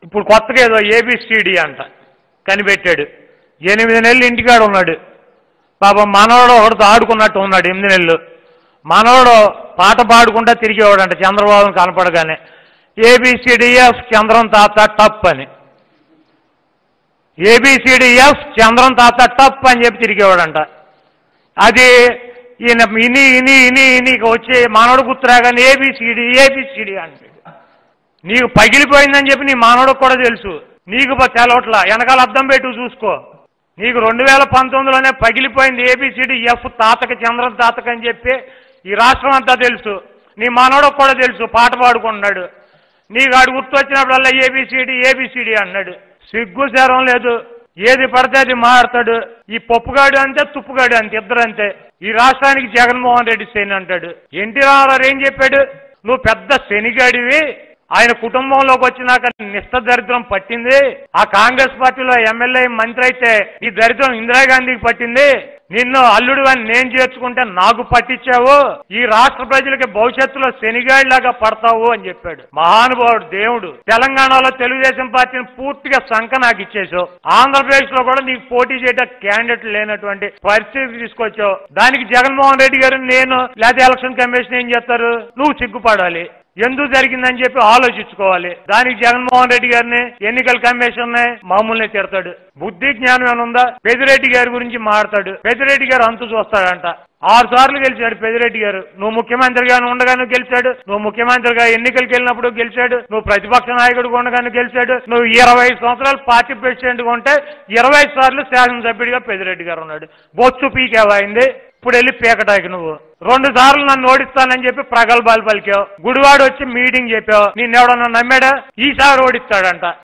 ఇప్పుడు కొత్తగా ఏదో ఏబిసిడి అంట కనిపెట్టాడు ఎనిమిది నెలలు ఇంటికాడ ఉన్నాడు పాపం మనవడు ఒకటితో ఆడుకున్నట్టు ఉన్నాడు ఎనిమిది నెలలు మనవడు పాట పాడుకుంటా తిరిగేవాడంట చంద్రబాబును కనపడగానే ఏబిసిడిఎఫ్ చంద్రం తాత టప్ అని ఏబిసిడిఎఫ్ చంద్రం తాత టప్ అని చెప్పి తిరిగేవాడంట అది ఈయన ఇని ఇని ఇని ఇని వచ్చి మనవడు గుర్తురాగానే ఏబిసిడి ఏబిసిడి అంటాడు నీకు పగిలిపోయిందని చెప్పి నీ మానవుడికి కూడా తెలుసు నీకు బ- తెలవట్లా వెనకాల అద్దం పెట్టు చూసుకో నీకు రెండు వేల పంతొమ్మిదిలోనే పగిలిపోయింది ఏబిసిడి ఎఫ్ తాతకి చంద్రం తాతకి అని చెప్పి ఈ రాష్ట్రం అంతా తెలుసు నీ మనవడికి కూడా తెలుసు పాట పాడుకుంటున్నాడు నీకు ఆడు గుర్తొచ్చినప్పుడల్లా ఏబిసిడి ఏబిసిడి అన్నాడు సిగ్గు శరం లేదు ఏది పడితే అది మారుతాడు ఈ పప్పుగాడు అంతే తుప్పుగాడు అంతే ఇద్దరు అంతే ఈ రాష్ట్రానికి జగన్మోహన్ రెడ్డి శని అంటాడు ఎన్టీ రామారావు ఏం చెప్పాడు నువ్వు పెద్ద శనిగాడివి ఆయన కుటుంబంలోకి వచ్చినాక నిష్ట దరిద్రం పట్టింది ఆ కాంగ్రెస్ పార్టీలో ఎమ్మెల్యే మంత్రి అయితే ఈ దరిద్రం ఇందిరాగాంధీకి పట్టింది నిన్ను అల్లుడు అని నేను చేర్చుకుంటే నాకు పట్టించావు ఈ రాష్ట్ర ప్రజలకి భవిష్యత్తులో శనిగాడిలాగా పడతావు అని చెప్పాడు మహానుభావుడు దేవుడు తెలంగాణలో తెలుగుదేశం పార్టీని పూర్తిగా సంఖ నాకు ఇచ్చేసావు ఆంధ్రప్రదేశ్ లో కూడా నీకు పోటీ చేయడం క్యాండిడేట్ లేనటువంటి పరిస్థితి తీసుకొచ్చావు దానికి జగన్మోహన్ రెడ్డి గారు నేను లేదా ఎలక్షన్ కమిషన్ ఏం చేస్తారు నువ్వు సిగ్గుపడాలి ఎందుకు జరిగిందని చెప్పి ఆలోచించుకోవాలి దానికి జగన్మోహన్ రెడ్డి గారిని ఎన్నికల కమిషన్ మామూలునే తిడతాడు బుద్ధి జ్ఞానం ఏమైనా ఉందా పెదిరెడ్డి గారి గురించి మాట్లాడు పెదిరెడ్డి గారు అంతు చూస్తాడంట ఆరు సార్లు గెలిచాడు పెదిరెడ్డి గారు నువ్వు ముఖ్యమంత్రిగా ఉండగాను గెలిచాడు నువ్వు ముఖ్యమంత్రిగా ఎన్నికలకు వెళ్ళినప్పుడు గెలిచాడు నువ్వు ప్రతిపక్ష నాయకుడు ఉండగాను గెలిచాడు నువ్వు ఇరవై సంవత్సరాలు పార్టీ ప్రెసిడెంట్ ఉంటే ఇరవై సార్లు శాసనసభ్యుడిగా పెదిరెడ్డి గారు ఉన్నాడు బొచ్చు పీకేవాయింది ఇప్పుడు వెళ్ళి పీకటాకి నువ్వు రెండు సార్లు నన్ను ఓడిస్తానని చెప్పి ప్రగల్భాలు పలికావు గుడివాడు వచ్చి మీటింగ్ చెప్పావు నిన్నెవడన్నా నమ్మాడా ఈసారి ఓడిస్తాడంట